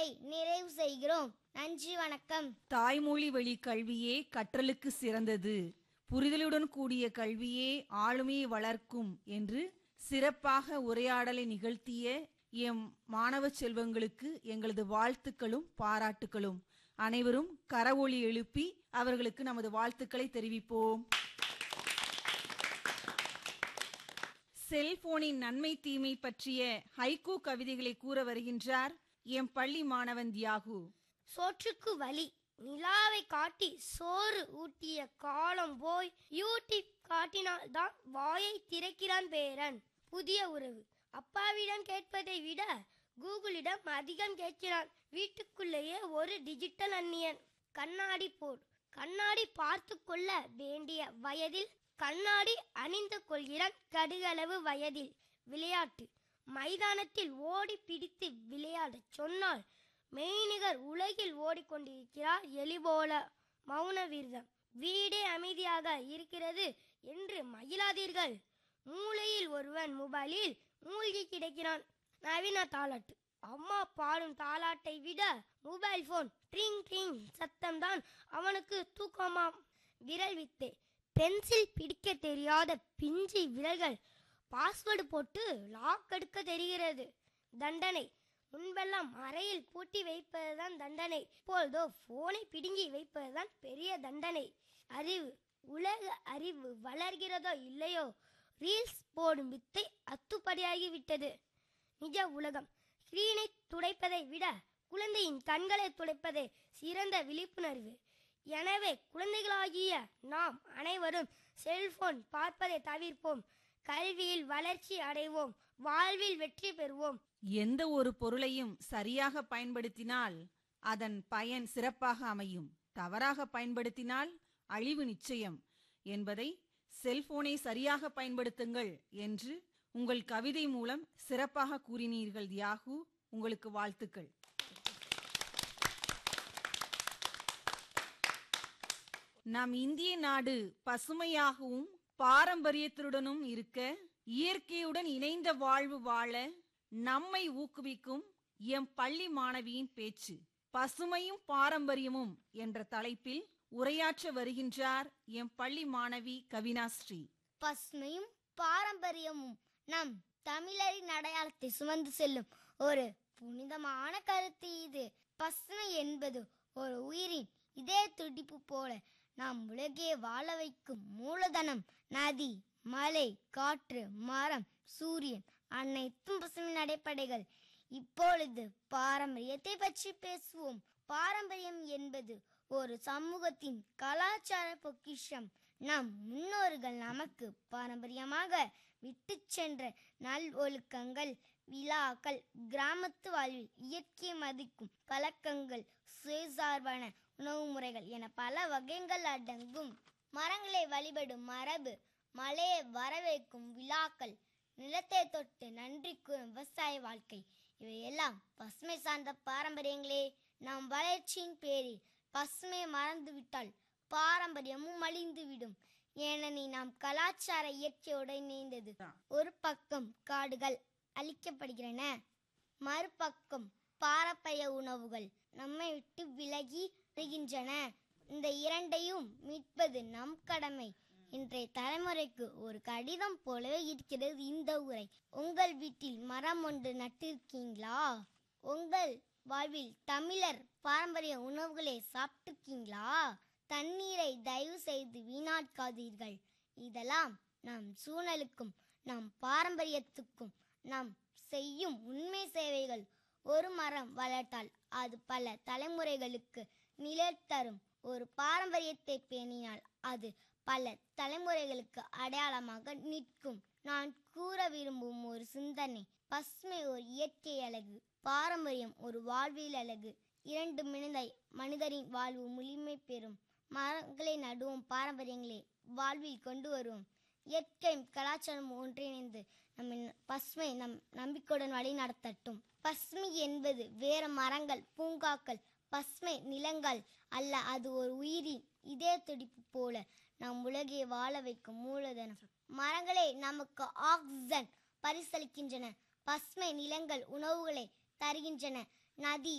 நிறைவு செய்கிறோம் நன்றி வணக்கம் தாய்மொழி வழி கல்வியே கற்றலுக்கு சிறந்தது புரிதலுடன் கூடிய கல்வியே ஆளுமையை வளர்க்கும் என்று சிறப்பாக உரையாடலை நிகழ்த்திய எம் மாணவ செல்வங்களுக்கு எங்களது வாழ்த்துக்களும் பாராட்டுகளும் அனைவரும் கரவொலி எழுப்பி அவர்களுக்கு நமது வாழ்த்துக்களை தெரிவிப்போம் செல்போனின் நன்மை தீமை பற்றிய ஹைக்கூ கவிதைகளை கூற வருகின்றார் எம் பள்ளி மாணவன் தியாகு சோற்றுக்கு வழி நிலாவை காட்டி சோறு ஊட்டிய காலம் போய் யூடியூப் காட்டினால்தான் வாயை திறக்கிறான் பேரன் புதிய உறவு அப்பாவிடம் கேட்பதை விட கூகுளிடம் அதிகம் கேட்கிறான் வீட்டுக்குள்ளேயே ஒரு டிஜிட்டல் அந்நியன் கண்ணாடி போர் கண்ணாடி பார்த்து கொள்ள வேண்டிய வயதில் கண்ணாடி அணிந்து கொள்கிறான் கடுகளவு வயதில் விளையாட்டு மைதானத்தில் ஓடி பிடித்து விளையாடச் சொன்னால் மெய்நிகர் உலகில் ஓடிக்கொண்டிருக்கிறார் எலி போல மௌன விரதம் வீடே அமைதியாக இருக்கிறது என்று மகிழாதீர்கள் மூலையில் ஒருவன் மொபைலில் மூழ்கி கிடக்கிறான் நவீன தாலாட்டு அம்மா பாடும் தாலாட்டை விட மொபைல் போன் ட்ரிங் ட்ரிங் சத்தம்தான் அவனுக்கு தூக்கமாம் விரல் வித்தை பென்சில் பிடிக்க தெரியாத பிஞ்சு விரல்கள் பாஸ்வேர்டு போட்டு லாக் எடுக்க தெரிகிறது தண்டனை முன்பெல்லாம் அறையில் பூட்டி வைப்பதுதான் தண்டனை இப்பொழுதோ போனை பிடுங்கி வைப்பதுதான் பெரிய தண்டனை அறிவு உலக அறிவு வளர்கிறதோ இல்லையோ ரீல்ஸ் போடும் வித்தை அத்துப்படியாகி விட்டது நிஜ உலகம் ஸ்கிரீனை துடைப்பதை விட குழந்தையின் கண்களை துடைப்பதே சிறந்த விழிப்புணர்வு எனவே குழந்தைகளாகிய நாம் அனைவரும் செல்போன் பார்ப்பதை தவிர்ப்போம் கல்வியில் வளர்ச்சி அடைவோம் வாழ்வில் வெற்றி பெறுவோம் எந்த ஒரு பொருளையும் சரியாக பயன்படுத்தினால் அதன் பயன் சிறப்பாக அமையும் தவறாக பயன்படுத்தினால் அழிவு நிச்சயம் என்பதை செல்போனை சரியாக பயன்படுத்துங்கள் என்று உங்கள் கவிதை மூலம் சிறப்பாக கூறினீர்கள் தியாகு உங்களுக்கு வாழ்த்துக்கள் நம் இந்திய நாடு பசுமையாகவும் பாரம்பரியத்துடனும் இருக்க இயற்கையுடன் இணைந்த வாழ்வு வாழ நம்மை ஊக்குவிக்கும் எம் பள்ளி மாணவியின் பேச்சு பசுமையும் பாரம்பரியமும் என்ற தலைப்பில் உரையாற்ற வருகின்றார் எம் பள்ளி மாணவி கவினாஸ்ரீ பசுமையும் பாரம்பரியமும் நம் தமிழரின் அடையாளத்தை சுமந்து செல்லும் ஒரு புனிதமான கருத்து இது பசுமை என்பது ஒரு உயிரின் இதே துடிப்பு போல நாம் உலகே வாழ வைக்கும் மூலதனம் நதி மலை காற்று மரம் சூரியன் அனைத்தும் பசுமையின் அடைப்படைகள் இப்பொழுது பாரம்பரியத்தை பற்றி பேசுவோம் பாரம்பரியம் என்பது ஒரு சமூகத்தின் கலாச்சார பொக்கிஷம் நம் முன்னோர்கள் நமக்கு பாரம்பரியமாக விட்டு சென்ற நல் ஒழுக்கங்கள் விழாக்கள் கிராமத்து வாழ்வில் இயற்கை மதிக்கும் பழக்கங்கள் சுயசார்பான உணவு முறைகள் என பல வகைகள் அடங்கும் மரங்களை வழிபடும் மரபு மழையை வரவேற்கும் விழாக்கள் நிலத்தை தொட்டு நன்றி கூறும் விவசாய வாழ்க்கை இவையெல்லாம் பசுமை சார்ந்த பாரம்பரியங்களே நாம் வளர்ச்சியின் பேரில் பசுமை மறந்துவிட்டால் பாரம்பரியமும் அழிந்துவிடும் ஏனெனில் நாம் கலாச்சார இயற்கையோடு இணைந்தது ஒரு பக்கம் காடுகள் அழிக்கப்படுகிறன மறுபக்கம் பாரம்பரிய உணவுகள் நம்மை விட்டு விலகி வருகின்றன இந்த இரண்டையும் மீட்பது நம் கடமை இன்றைய தலைமுறைக்கு ஒரு கடிதம் போலவே இருக்கிறது இந்த உரை உங்கள் வீட்டில் மரம் ஒன்று நட்டிருக்கீங்களா உங்கள் வாழ்வில் தமிழர் பாரம்பரிய உணவுகளை சாப்பிட்டிருக்கீங்களா தண்ணீரை தயவு செய்து வீணாக்காதீர்கள் இதெல்லாம் நம் சூழலுக்கும் நம் பாரம்பரியத்துக்கும் நாம் செய்யும் உண்மை சேவைகள் ஒரு மரம் வளர்த்தால் அது பல தலைமுறைகளுக்கு நிழல் தரும் ஒரு பாரம்பரியத்தை பேணினால் அது பல தலைமுறைகளுக்கு அடையாளமாக நிற்கும் நான் கூற விரும்பும் ஒரு சிந்தனை பசுமை ஒரு இயற்கை அழகு பாரம்பரியம் ஒரு வாழ்வியல் அழகு இரண்டு மினிந்தாய் மனிதரின் வாழ்வு முழுமை பெறும் மரங்களை நடுவோம் பாரம்பரியங்களை வாழ்வில் கொண்டு வருவோம் இயற்கையும் கலாச்சாரம் ஒன்றிணைந்து நம்ம பசுமை நம் நம்பிக்கையுடன் வழி நடத்தட்டும் பசுமை என்பது வேற மரங்கள் பூங்காக்கள் பசுமை நிலங்கள் அல்ல அது ஒரு உயிரின் இதே துடிப்பு போல நம் உலகை வாழ வைக்கும் மூலதனம் மரங்களே நமக்கு ஆக்சிஜன் பரிசளிக்கின்றன பசுமை நிலங்கள் உணவுகளை தருகின்றன நதி